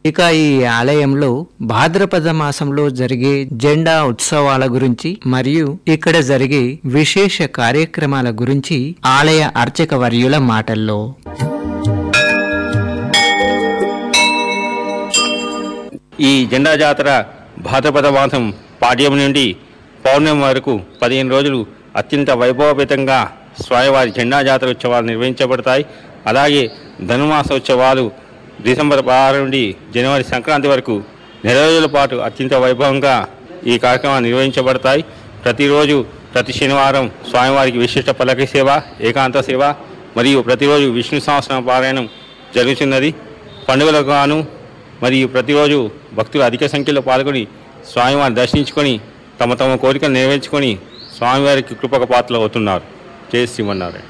ఇక ఈ ఆలయంలో భాద్రపద మాసంలో జరిగే జెండా ఉత్సవాల గురించి మరియు ఇక్కడ జరిగే విశేష కార్యక్రమాల గురించి ఆలయ అర్చక వర్యుల మాటల్లో ఈ జెండా జాతర భాద్రపద మాసం పాడ్యం నుండి పౌర్ణమి వరకు పదిహేను రోజులు అత్యంత వైభవపేతంగా స్వామివారి జెండా జాతర ఉత్సవాలు నిర్వహించబడతాయి అలాగే ధనుమాసోత్సవాలు డిసెంబర్ పదహారు నుండి జనవరి సంక్రాంతి వరకు నెల రోజుల పాటు అత్యంత వైభవంగా ఈ కార్యక్రమాలు నిర్వహించబడతాయి ప్రతిరోజు ప్రతి శనివారం స్వామివారికి విశిష్ట పల్లకి సేవ ఏకాంత సేవ మరియు ప్రతిరోజు విష్ణు సహస్రం పారాయణం జరుగుతున్నది పండుగలకు గాను మరియు ప్రతిరోజు భక్తులు అధిక సంఖ్యలో పాల్గొని స్వామివారిని దర్శించుకొని తమ తమ కోరికలు నెరవేర్చుకొని స్వామివారికి కృపక పాత్రలు అవుతున్నారు జయ శ్రీమన్నారాయణ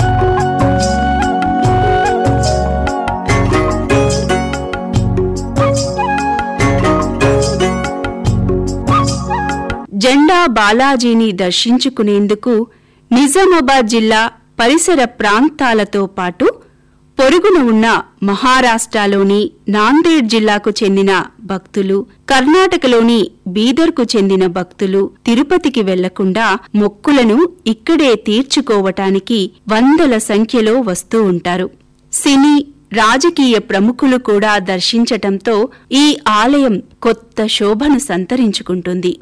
జెండా బాలాజీని దర్శించుకునేందుకు నిజామాబాద్ జిల్లా పరిసర ప్రాంతాలతో పాటు పొరుగున ఉన్న మహారాష్ట్రలోని నాందేడ్ జిల్లాకు చెందిన భక్తులు కర్ణాటకలోని బీదర్కు చెందిన భక్తులు తిరుపతికి వెళ్లకుండా మొక్కులను ఇక్కడే తీర్చుకోవటానికి వందల సంఖ్యలో వస్తూ ఉంటారు సినీ రాజకీయ ప్రముఖులు కూడా దర్శించటంతో ఈ ఆలయం కొత్త శోభను సంతరించుకుంటుంది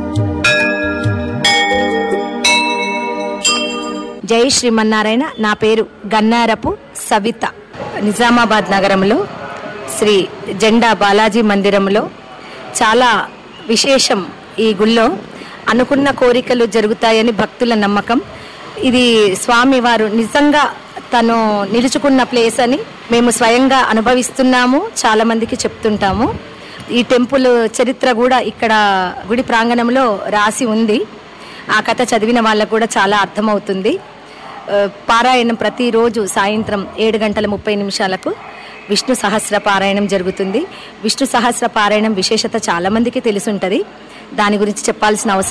జై శ్రీమన్నారాయణ నా పేరు గన్నారపు సవిత నిజామాబాద్ నగరంలో శ్రీ జెండా బాలాజీ మందిరంలో చాలా విశేషం ఈ గుళ్ళో అనుకున్న కోరికలు జరుగుతాయని భక్తుల నమ్మకం ఇది స్వామి వారు నిజంగా తను నిలుచుకున్న ప్లేస్ అని మేము స్వయంగా అనుభవిస్తున్నాము చాలా మందికి చెప్తుంటాము ఈ టెంపుల్ చరిత్ర కూడా ఇక్కడ గుడి ప్రాంగణంలో రాసి ఉంది ఆ కథ చదివిన వాళ్ళకు కూడా చాలా అర్థమవుతుంది ఆ, పారాయణం ప్రతిరోజు సాయంత్రం ఏడు గంటల ముప్పై నిమిషాలకు విష్ణు సహస్ర పారాయణం జరుగుతుంది విష్ణు సహస్ర పారాయణం విశేషత చాలా మందికి తెలిసి ఉంటుంది దాని గురించి చెప్పాల్సిన అవసరం